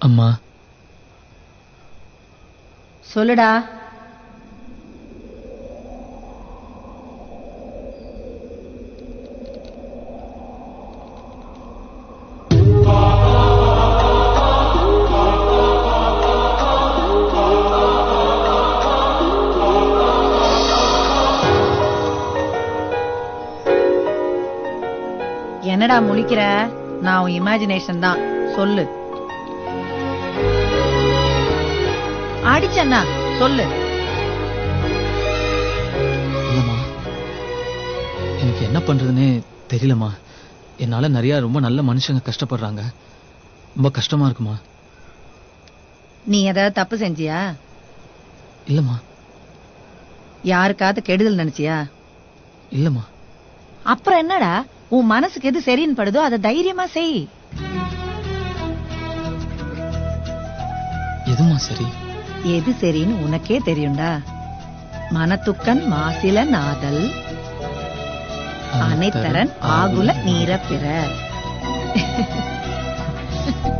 அம்மா சொல்லுடா என்னடா முழிக்கிற நான் உன் இமேஜினேஷன் தான் சொல்லு அடிச்சண்ணா சொல்லு இல்லம்மா எனக்கு என்ன பண்றதுன்னே தெரியலம்மா என்னால நிறைய ரொம்ப நல்ல மனுஷங்க கஷ்டப்படுறாங்க ரொம்ப கஷ்டமா இருக்குமா நீ ஏதாவது தப்பு செஞ்சியா இல்லம்மா யாருக்காவது கெடுதல் நினைச்சியா இல்லம்மா அப்புறம் என்னடா உன் மனசுக்கு எது சரின்னு படுதோ அதை தைரியமா செய் எதுமா சரி எது சரின்னு உனக்கே தெரியும்டா மனத்துக்கன் மாசில நாதல் அனைத்தரன் ஆகுல நீர பிற